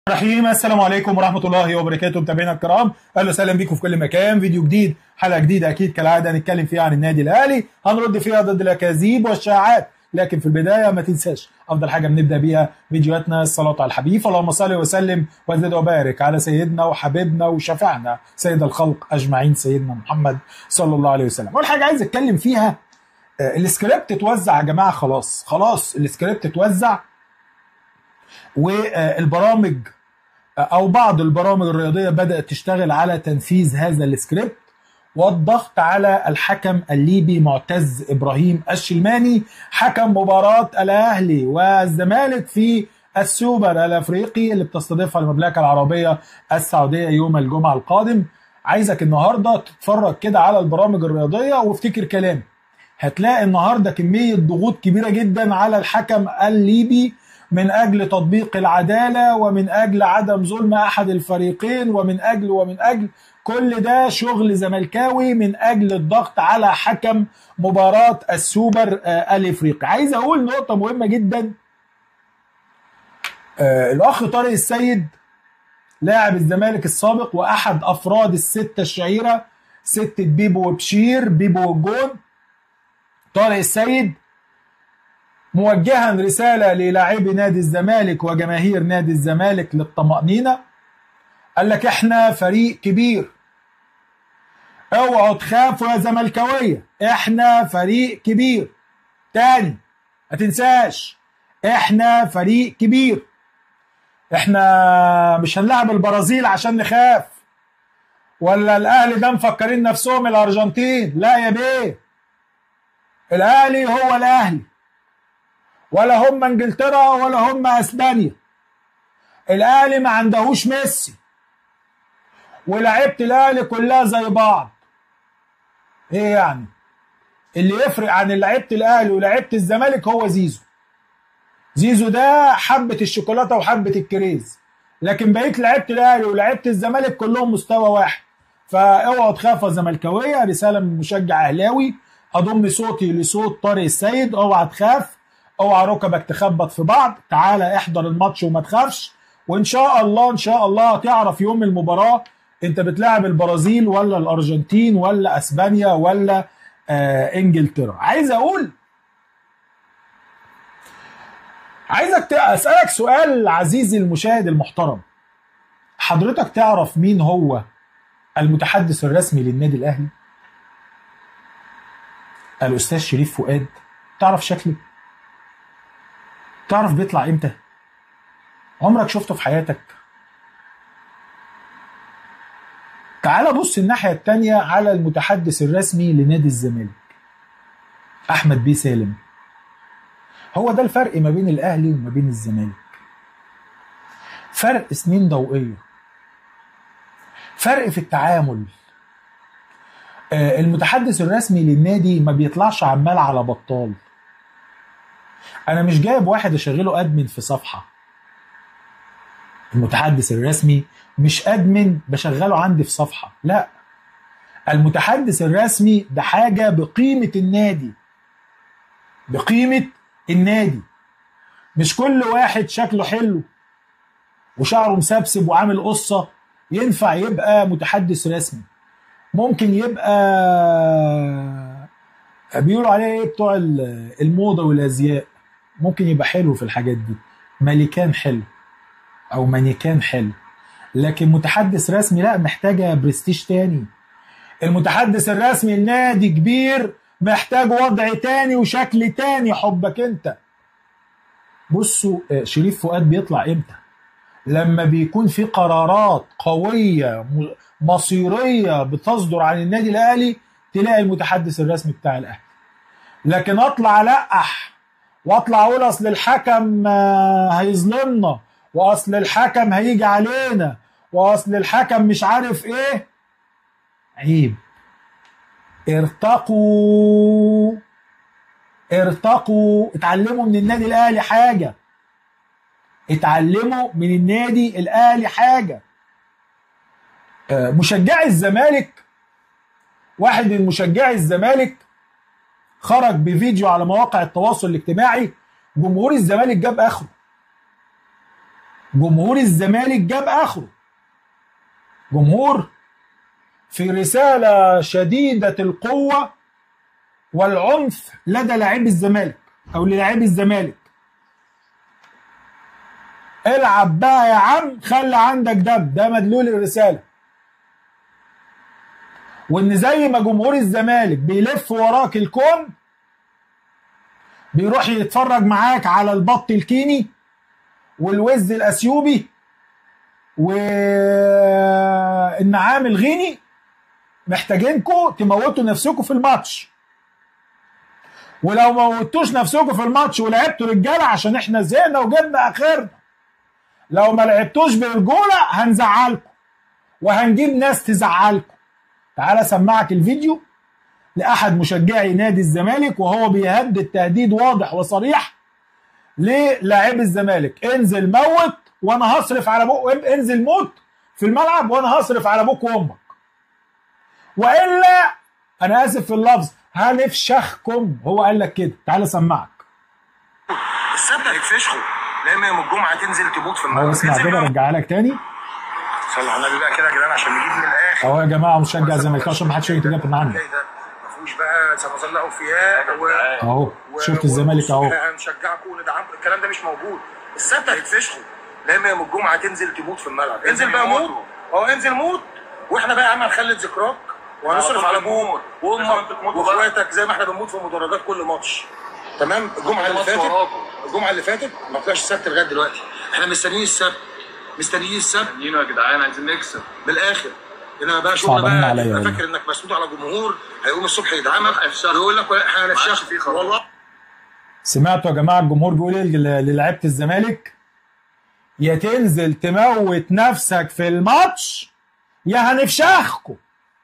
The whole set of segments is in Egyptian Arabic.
الرحيم السلام عليكم ورحمة الله وبركاته متابعينا الكرام أهلا وسهلا بيكم في كل مكان فيديو جديد حلقة جديدة أكيد كالعادة هنتكلم فيها عن النادي الأهلي هنرد فيها ضد الأكاذيب والشائعات لكن في البداية ما تنساش أفضل حاجة بنبدأ بيها فيديوهاتنا الصلاة على الحبيب اللهم صل وسلم وزد وبارك على سيدنا وحبيبنا وشفعنا سيد الخلق أجمعين سيدنا محمد صلى الله عليه وسلم أول حاجة عايز أتكلم فيها آه، السكريبت اتوزع يا جماعة خلاص خلاص السكريبت اتوزع والبرامج او بعض البرامج الرياضيه بدات تشتغل على تنفيذ هذا السكريبت والضغط على الحكم الليبي معتز ابراهيم الشلماني حكم مباراه الاهلي والزمالك في السوبر الافريقي اللي بتستضيفها المملكه العربيه السعوديه يوم الجمعه القادم عايزك النهارده تتفرج كده على البرامج الرياضيه وافتكر كلامي هتلاقي النهارده كميه ضغوط كبيره جدا على الحكم الليبي من اجل تطبيق العداله ومن اجل عدم ظلم احد الفريقين ومن اجل ومن اجل كل ده شغل زملكاوي من اجل الضغط على حكم مباراه السوبر آه، الافريقي عايز اقول نقطه مهمه جدا آه، الاخ طارق السيد لاعب الزمالك السابق واحد افراد السته الشهيره ستة بيبو وبشير بيبو والجون طارق السيد موجها رسالة للاعبي نادي الزمالك وجماهير نادي الزمالك للطمأنينة قال لك احنا فريق كبير اوعوا تخافوا يا زملكاوية احنا فريق كبير تاني ما تنساش احنا فريق كبير احنا مش هنلعب البرازيل عشان نخاف ولا الاهلي ده مفكرين نفسهم الارجنتين لا يا بيه الاهلي هو الاهلي ولا هم انجلترا ولا هم اسبانيا الاهلي ما عندهوش ميسي ولعيبه الاهلي كلها زي بعض ايه يعني اللي يفرق عن لعيبه الاهلي ولعيبه الزمالك هو زيزو زيزو ده حبه الشوكولاته وحبه الكريز لكن بقيه لعيبه الاهلي ولعيبه الزمالك كلهم مستوى واحد فاوعوا تخافوا يا زملكاويه رساله من مشجع اهلاوي اضم صوتي لصوت طارق السيد اوعى تخاف اوعى ركبك تخبط في بعض تعالى احضر الماتش وما تخافش وان شاء الله ان شاء الله هتعرف يوم المباراه انت بتلاعب البرازيل ولا الارجنتين ولا اسبانيا ولا آه انجلترا عايز اقول عايزك ت- اسالك سؤال عزيزي المشاهد المحترم حضرتك تعرف مين هو المتحدث الرسمي للنادي الاهلي الاستاذ شريف فؤاد تعرف شكله تعرف بيطلع امتى عمرك شفته في حياتك تعال بص الناحية التانية على المتحدث الرسمي لنادي الزمالك أحمد بيه سالم هو ده الفرق ما بين الأهلي وما بين الزمالك فرق سنين ضوئية فرق في التعامل آه، المتحدث الرسمي للنادي ما بيطلعش عمال على بطال انا مش جايب واحد اشغله ادمن في صفحه المتحدث الرسمي مش ادمن بشغله عندي في صفحه لا المتحدث الرسمي ده حاجه بقيمه النادي بقيمه النادي مش كل واحد شكله حلو وشعره مسبسب وعامل قصه ينفع يبقى متحدث رسمي ممكن يبقى بيقولوا عليه ايه بتوع ال- الموضه والازياء ممكن يبقى حلو في الحاجات دي ملكان حلو او مانيكان حلو لكن متحدث رسمي لا محتاجه برستيج تاني المتحدث الرسمي لنادي كبير محتاج وضع تاني وشكل تاني حبك انت بصوا آه، شريف فؤاد بيطلع امتى لما بيكون في قرارات قوية م- مصيرية بتصدر عن النادي الأهلي تلاقي المتحدث الرسمي بتاع الأهلي لكن أطلع ألقح وأطلع أقول أصل الحكم آه، هيظلمنا وأصل الحكم هيجي علينا وأصل الحكم مش عارف إيه عيب ارتقوا ارتقوا اتعلموا من النادي الأهلي حاجة اتعلموا من النادي الاهلي حاجه آه، مشجعي الزمالك واحد من مشجعي الزمالك خرج بفيديو على مواقع التواصل الاجتماعي جمهور الزمالك جاب اخره جمهور الزمالك جاب اخره جمهور في رساله شديده القوه والعنف لدى لاعبي الزمالك او للاعبي الزمالك العب بقى يا عم خلي عندك دم ده مدلول الرساله وان زي ما جمهور الزمالك بيلف وراك الكون بيروح يتفرج معاك على البط الكيني والوز الاثيوبي والنعام الغيني محتاجينكم تموتوا نفسكم في الماتش ولو موتوش نفسكم في الماتش ولعبتوا رجاله عشان احنا زهقنا وجبنا اخرنا لو ما لعبتوش برجوله هنزعلكم وهنجيب ناس تزعلكم تعالى سمعك الفيديو لاحد مشجعي نادي الزمالك وهو بيهدد تهديد واضح وصريح للاعبي الزمالك انزل موت وانا هصرف على ابوك انزل موت في الملعب وانا هصرف على ابوك وامك والا انا اسف في اللفظ هنفشخكم هو قال لك كده تعالى سمعك السبت هيتفشخوا لما يوم الجمعه تنزل تموت في هو الملعب اسمع انزل كده بقى. رجعها لك تاني صلي على النبي بقى كده يا جدعان عشان نجيب من الاخر اهو يا جماعه مشجع الزمالك عشان ما حدش يجي يتجاب من عني ايه ده ما فيهوش بقى سنظل اوفياء و... اهو و- شفت الزمالك اهو احنا هنشجعكم وندعمكم الكلام ده مش موجود السبت هيتفشخوا لما يوم الجمعه تنزل تموت في الملعب انزل بقى موت اه انزل موت واحنا بقى يا عم هنخلد ذكراك وهنصرف على ابوك وامك واخواتك زي ما احنا بنموت في مدرجات كل ماتش تمام الجمعه اللي فاتت الجمعه اللي فاتت ما طلعش السبت لغايه دلوقتي احنا مستنيين السبت مستنيين السبت مين يا جدعان عايزين نكسب بالاخر انما بقى شغل صعبانين بقى عليا تبقى والله. فاكر انك مسنود على جمهور هيقوم الصبح يدعمك هيفشخ. ويقول لك احنا ما عادش هنفشخ فيه خلاص. والله سمعتوا يا جماعه الجمهور بيقول ايه لل- للاعيبه الزمالك يا تنزل تموت نفسك في الماتش يا هنفشخكم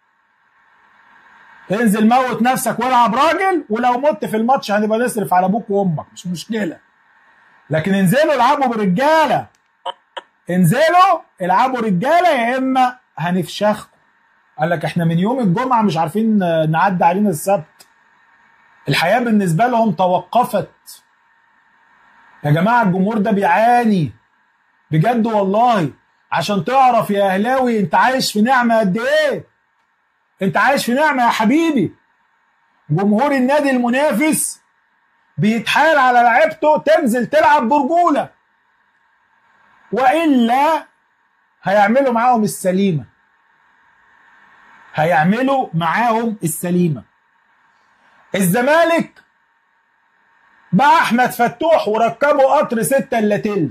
انزل موت نفسك والعب راجل ولو مت في الماتش هنبقى نصرف على ابوك وامك مش مشكله لكن انزلوا العبوا برجاله انزلوا العبوا رجاله يا اما هنفشخكم قال لك احنا من يوم الجمعه مش عارفين نعدي علينا السبت الحياه بالنسبه لهم توقفت يا جماعه الجمهور ده بيعاني بجد والله عشان تعرف يا اهلاوي انت عايش في نعمه قد ايه انت عايش في نعمه يا حبيبي جمهور النادي المنافس بيتحايل على لعيبته تنزل تلعب برجوله والا هيعملوا معاهم السليمه هيعملوا معاهم السليمه الزمالك باع احمد فتوح وركبوا قطر ستة الا تلت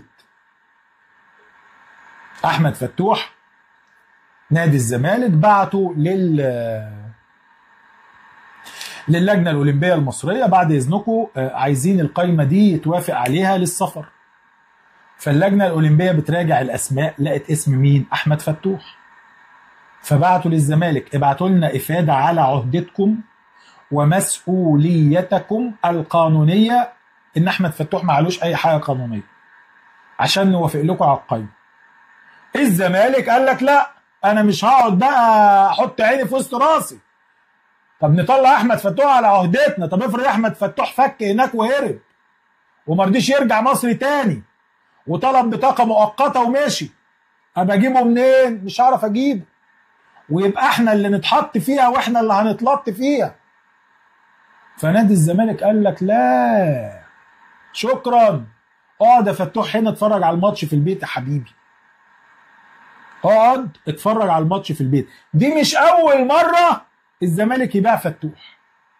احمد فتوح نادي الزمالك بعته لل للجنه الاولمبيه المصريه بعد اذنكم آه، عايزين القايمه دي يتوافق عليها للسفر فاللجنه الاولمبيه بتراجع الاسماء لقت اسم مين احمد فتوح فبعتوا للزمالك ابعتوا لنا افاده على عهدتكم ومسؤوليتكم القانونيه ان احمد فتوح معلوش اي حاجه قانونيه عشان نوافق لكم على القايمه الزمالك قال لك لا انا مش هقعد بقى احط عيني في وسط راسي طب نطلع احمد فتوح على عهدتنا طب افرض احمد فتوح فك هناك وهرب وما رضيش يرجع مصر تاني وطلب بطاقه مؤقته ومشي ابقى اجيبه منين مش هعرف اجيبه ويبقى احنا اللي نتحط فيها واحنا اللي هنتلط فيها فنادي الزمالك قال لك لا شكرا اقعد يا فتوح هنا اتفرج على الماتش في البيت يا حبيبي اقعد اتفرج على الماتش في البيت دي مش اول مره الزمالك يبيع فتوح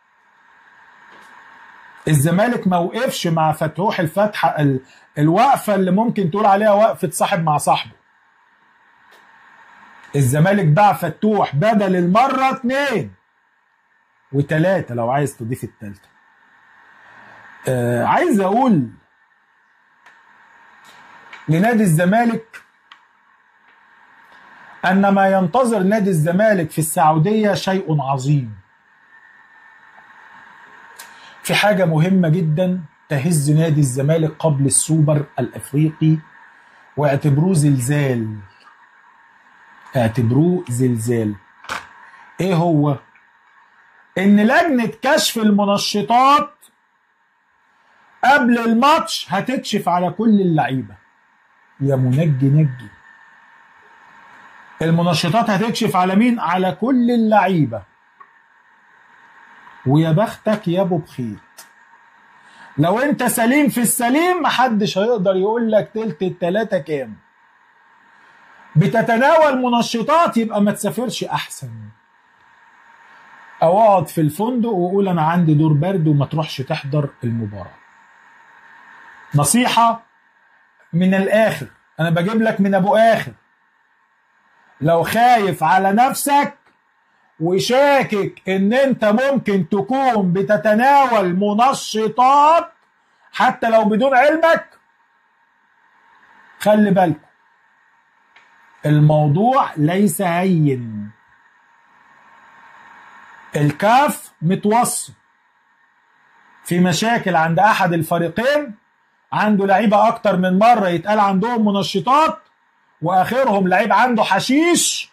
الزمالك ما وقفش مع فتوح الفتحه ال- الوقفه اللي ممكن تقول عليها وقفه صاحب مع صاحبه الزمالك باع فتوح بدل المره اتنين وتلاته لو عايز تضيف التالته آه عايز اقول لنادي الزمالك ان ما ينتظر نادي الزمالك في السعوديه شيء عظيم في حاجه مهمه جدا تهز نادي الزمالك قبل السوبر الافريقي واعتبروه زلزال اعتبروه زلزال ايه هو ان لجنه كشف المنشطات قبل الماتش هتكشف على كل اللعيبه يا منجي نجي المنشطات هتكشف على مين على كل اللعيبه ويا بختك يا ابو بخيت لو انت سليم في السليم محدش هيقدر يقول لك تلت التلاتة كام بتتناول منشطات يبقى ما تسافرش احسن او اقعد في الفندق وقول انا عندي دور برد وما تروحش تحضر المباراة نصيحة من الاخر انا بجيب لك من ابو اخر لو خايف على نفسك وشاكك ان انت ممكن تكون بتتناول منشطات حتى لو بدون علمك خلي بالكم الموضوع ليس هين الكاف متوصل في مشاكل عند احد الفريقين عنده لعيبه اكتر من مره يتقال عندهم منشطات واخرهم لعيب عنده حشيش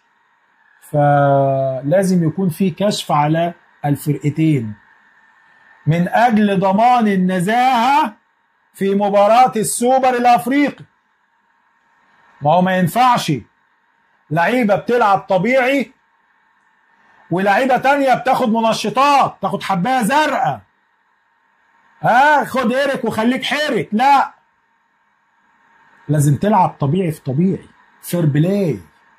فلازم يكون في كشف على الفرقتين من اجل ضمان النزاهه في مباراه السوبر الافريقي ما هو ما ينفعش لعيبه بتلعب طبيعي ولعيبه تانية بتاخد منشطات تاخد حبايه زرقاء ها خد ايرك وخليك حرك لا لازم تلعب طبيعي في طبيعي فير بلاي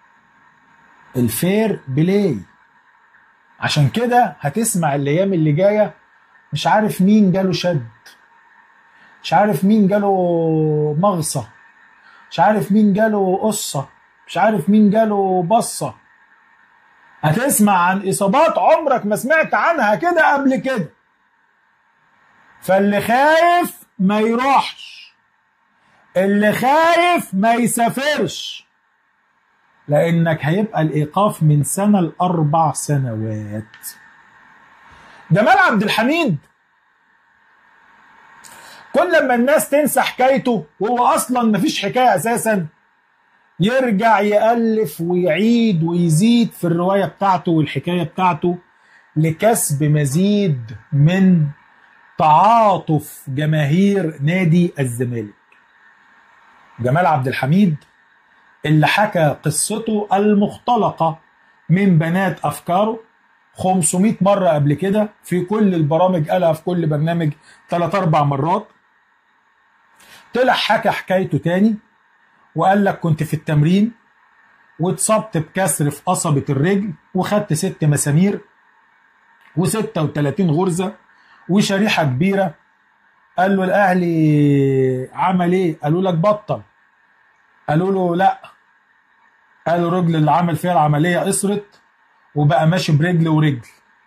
الفير بلاي عشان كده هتسمع الايام اللي جايه مش عارف مين جاله شد مش عارف مين جاله مغصه مش عارف مين جاله قصه مش عارف مين جاله بصه هتسمع عن اصابات عمرك ما سمعت عنها كده قبل كده فاللي خايف ما يروحش اللي خايف ما يسافرش لانك هيبقى الايقاف من سنه لاربع سنوات جمال عبد الحميد كل ما الناس تنسى حكايته وهو اصلا مفيش حكايه اساسا يرجع يالف ويعيد ويزيد في الروايه بتاعته والحكايه بتاعته لكسب مزيد من تعاطف جماهير نادي الزمالك جمال عبد الحميد اللي حكى قصته المختلقة من بنات أفكاره 500 مرة قبل كده في كل البرامج قالها في كل برنامج 3 أربع مرات طلع حكى حكايته تاني وقال لك كنت في التمرين واتصبت بكسر في قصبة الرجل وخدت ست مسامير و36 غرزة وشريحة كبيرة قال له الأهلي عمل إيه؟ قالوا لك بطل قالوا له لا قالوا الرجل اللي عمل فيها العملية قصرت وبقى ماشي برجل ورجل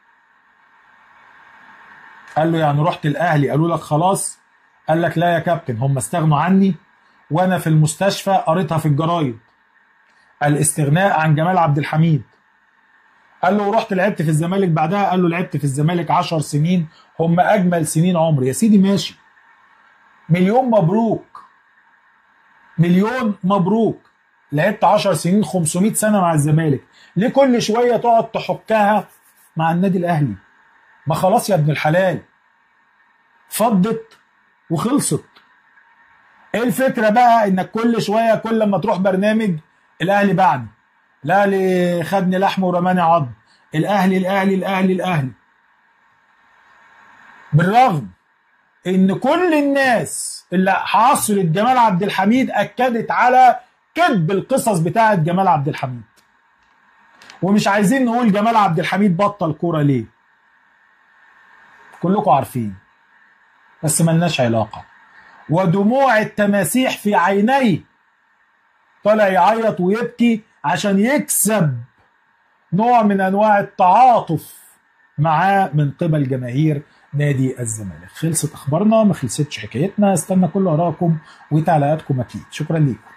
قال له يعني رحت الأهلي قالوا لك خلاص قال لك لا يا كابتن هم استغنوا عني وأنا في المستشفى قريتها في الجرايد الاستغناء عن جمال عبد الحميد قال له ورحت لعبت في الزمالك بعدها قال له لعبت في الزمالك 10 سنين هم اجمل سنين عمري يا سيدي ماشي مليون مبروك مليون مبروك لعبت 10 سنين 500 سنه مع الزمالك ليه كل شويه تقعد تحكها مع النادي الاهلي ما خلاص يا ابن الحلال فضت وخلصت ايه الفكره بقى انك كل شويه كل ما تروح برنامج الاهلي بعد الاهلي خدني لحم ورماني عظم الاهلي الاهلي الاهلي الاهلي بالرغم ان كل الناس اللي عصرت جمال عبد الحميد اكدت على كذب القصص بتاعه جمال عبد الحميد ومش عايزين نقول جمال عبد الحميد بطل كوره ليه كلكم عارفين بس ملناش علاقه ودموع التماسيح في عينيه طلع يعيط ويبكي عشان يكسب نوع من انواع التعاطف معاه من قبل جماهير نادي الزمالك خلصت اخبارنا ما خلصتش حكايتنا استنى كل ارائكم وتعليقاتكم اكيد شكرا ليكم